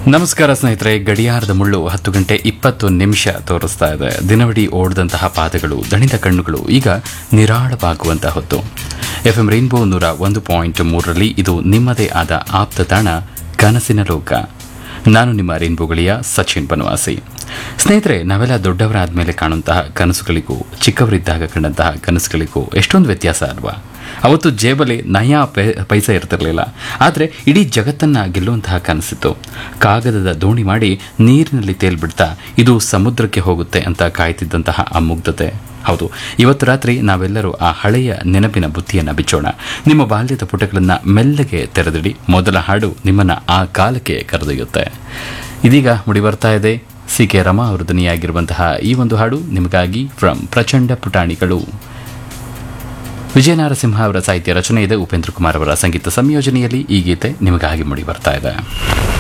ನಮಸ್ಕಾರ ಸ್ನೇಹಿತರೆ ಗಡಿಯಾರದ ಮುಳ್ಳು ಹತ್ತು ಗಂಟೆ ಇಪ್ಪತ್ತು ನಿಮಿಷ ತೋರಿಸ್ತಾ ಇದೆ ದಿನವಿಡೀ ಓಡಿದಂತಹ ಪಾದಗಳು ದಣಿದ ಕಣ್ಣುಗಳು ಈಗ ನಿರಾಳವಾಗುವಂತಹ ಹೊತ್ತು ಎಫ್ ಎಂ ರೈನ್ಬೋ ನೂರ ಒಂದು ಪಾಯಿಂಟ್ ಮೂರರಲ್ಲಿ ಇದು ನಿಮ್ಮದೇ ಆದ ಆಪ್ತ ತಾಣ ಕನಸಿನ ಲೋಕ ನಾನು ನಿಮ್ಮ ರೈನ್ಬೋ ಗಳಿಯ ಸಚಿನ್ ಬನವಾಸಿ ಸ್ನೇಹಿತರೆ ನಾವೆಲ್ಲ ದೊಡ್ಡವರಾದ ಮೇಲೆ ಕಾಣುವಂತಹ ಕನಸುಗಳಿಗೂ ಚಿಕ್ಕವರಿದ್ದಾಗ ಕಂಡಂತಹ ಕನಸುಗಳಿಗೂ ಎಷ್ಟೊಂದು ವ್ಯತ್ಯಾಸ ಅಲ್ವಾ ಅವತ್ತು ಜೇಬಲ್ಲಿ ನಯಾ ಪೈ ಪೈಸೆ ಇರ್ತಿರ್ಲಿಲ್ಲ ಆದರೆ ಇಡೀ ಜಗತ್ತನ್ನ ಗೆಲ್ಲುವಂತಹ ಕನಸಿತ್ತು ಕಾಗದದ ದೋಣಿ ಮಾಡಿ ನೀರಿನಲ್ಲಿ ತೇಲ್ಬಿಡ್ತಾ ಇದು ಸಮುದ್ರಕ್ಕೆ ಹೋಗುತ್ತೆ ಅಂತ ಕಾಯ್ತಿದ್ದಂತಹ ಆ ಮುಗ್ಧತೆ ಹೌದು ಇವತ್ತು ರಾತ್ರಿ ನಾವೆಲ್ಲರೂ ಆ ಹಳೆಯ ನೆನಪಿನ ಬುತ್ತಿಯನ್ನು ಬಿಚ್ಚೋಣ ನಿಮ್ಮ ಬಾಲ್ಯದ ಪುಟಗಳನ್ನು ಮೆಲ್ಲಗೆ ತೆರೆದಿಡಿ ಮೊದಲ ಹಾಡು ನಿಮ್ಮನ್ನ ಆ ಕಾಲಕ್ಕೆ ಕರೆದೊಯ್ಯುತ್ತೆ ಇದೀಗ ಮುಡಿ ಬರ್ತಾ ಇದೆ ಸಿ ಕೆ ರಮಾ ಅವರು ಧ್ವನಿಯಾಗಿರುವಂತಹ ಈ ಒಂದು ಹಾಡು ನಿಮಗಾಗಿ ಫ್ರಮ್ ಪ್ರಚಂಡ ಪುಟಾಣಿಗಳು ವಿಜಯ ನರಸಿಂಹ ಅವರ ಸಾಹಿತ್ಯ ರಚನೆ ಇದೆ ಉಪೇಂದ್ರ ಕುಮಾರ್ ಅವರ ಸಂಗೀತ ಸಂಯೋಜನೆಯಲ್ಲಿ ಈ ಗೀತೆ ನಿಮಗಾಗಿ ಮುಡಿ ಬರ್ತಾ ಇದೆ